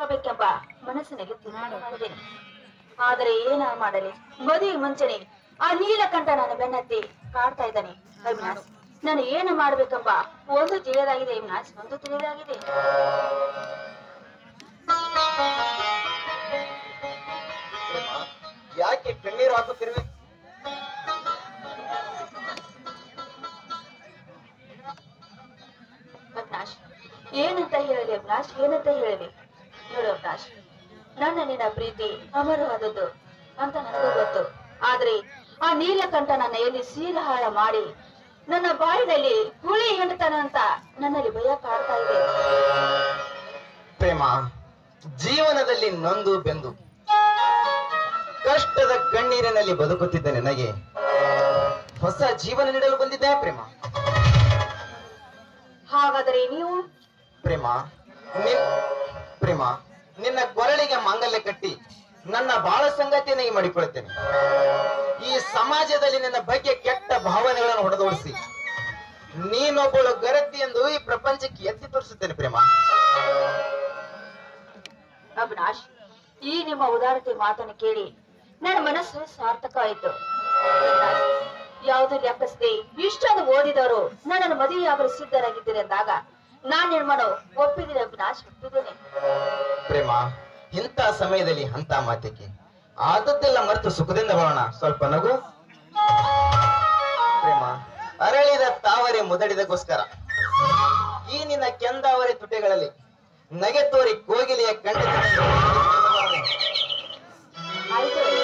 ಆಗಬೇಕೆಂಬ ಮನಸ್ಸಿನಲ್ಲಿ ತೀರ್ಮಾನ ಮಾಡಿದ್ದೇನೆ ಆದರೆ ಏನ ಮಾಡಲಿ ಮದುವೆ ಮುಂಚೆನೆ ಆ ನೀಲಕಂಠ ನನ್ನ ಬೆನ್ನತ್ತಿ ಕಾಡ್ತಾ ಇದ್ದಾನೆ ಅವಿನಾಶ್ ನಾನು ಏನು ಮಾಡ್ಬೇಕೆಂಬ ಒಂದು ತಿಳಿಯದಾಗಿದೆ ಅವಿನಾಶ್ ಒಂದು ತಿಳಿಯದಾಗಿದೆ ಪ್ರೇಮ ಯಾಕೆ ಕಣ್ಣೀರು ಹಾಕುತ್ತಿರುವೆ ಅವಿನಾಶ್ ಏನಂತ ಹೇಳಲಿ ಅವಿನಾಶ್ ಏನಂತ ಹೇಳಲಿ ನೋಡು ಅವಿನಾಶ್ ನನ್ನ ನಿನ್ನ ಪ್ರೀತಿ ಅಮರವಾದದ್ದು ಅಂತ ನನಗೂ ಗೊತ್ತು ಆದ್ರೆ ಆ ನೀಲಕಂಠ ನನ್ನ ಎಲ್ಲಿ ಸೀಲ ಹಾಳ ಮಾಡಿ ನನ್ನ ಬಾಯಿನಲ್ಲಿ ಹುಳಿ ಹಿಂಡ್ತಾನ ಅಂತ ನನ್ನಲ್ಲಿ ಭಯ ಕಾಡ್ತಾ ಇದೆ ಪ್ರೇಮ ಜೀವನದಲ್ಲಿ ನೊಂದು ಬೆಂದು ಕಷ್ಟದ ಕಣ್ಣೀರಿನಲ್ಲಿ ಬದುಕುತ್ತಿದ್ದ ನನಗೆ ಹೊಸ ಜೀವನ ನೀಡಲು ಬಂದಿದ್ದೆ ಪ್ರೇಮ ಹಾಗಾದರೆ ನೀವು ಪ್ರೇಮ ನಿನ್ ಪ್ರೇಮ ನಿನ್ನ ಕೊರಳಿಗೆ ಮಾಂಗಲ್ಯ ಕಟ್ಟಿ ನನ್ನ ಬಾಳ ಸಂಗತಿಯನ್ನಾಗಿ ಮಾಡಿಕೊಳ್ಳುತ್ತೇನೆ ಈ ಸಮಾಜದಲ್ಲಿ ನಿನ್ನ ಬಗ್ಗೆ ಕೆಟ್ಟ ಭಾವನೆಗಳನ್ನು ಹೊಡೆದೋಡಿಸಿ ನೀನೊಬ್ಬಳು ಗರತಿ ಎಂದು ಈ ಪ್ರಪಂಚಕ್ಕೆ ಎತ್ತಿ ತೋರಿಸುತ್ತೇನೆ ಪ್ರೇಮ ಅವಿನಾಶ್ ಈ ನಿಮ್ಮ ಉದಾರತೆ ಮಾತನ್ನು ಕೇಳಿ ನನ್ನ ಮನಸ್ಸು ಸಾರ್ಥಕ ಆಯ್ತು ಯಾವುದು ಲೆಕ್ಕಿಸದೆ ಇಷ್ಟೊಂದು ಓದಿದವರು ನನ್ನನ್ನು ಮದುವೆಯಾಗಲು ಸಿದ್ಧರಾಗಿದ್ದೀರಿ ಅಂದಾಗ ನಾನ್ ನಿರ್ಮಾಣ ಒಪ್ಪಿದ್ದೀನಿ ಅವಿನಾಶ್ ಒಪ್ಪಿದ್ದೇನೆ ಪ್ರೇಮ ಇಂಥ ಸಮಯದಲ್ಲಿ ಅಂತ ಮಾತಿಗೆ ಆದದ್ದೆಲ್ಲ ಮರೆತು ಸುಖದಿಂದ ಬಾಳೋಣ ಸ್ವಲ್ಪ ನಗು ಪ್ರೇಮ ಅರಳಿದ ತಾವರೆ ಮುದಡಿದಗೋಸ್ಕರ ಈ ನಿನ್ನ ಕೆಂದಾವರೆ ತುಟಿಗಳಲ್ಲಿ ನಗೆ ತೋರಿ ಕೋಗಿಲೆಯ ಕಂಡ ಆಯ್ತು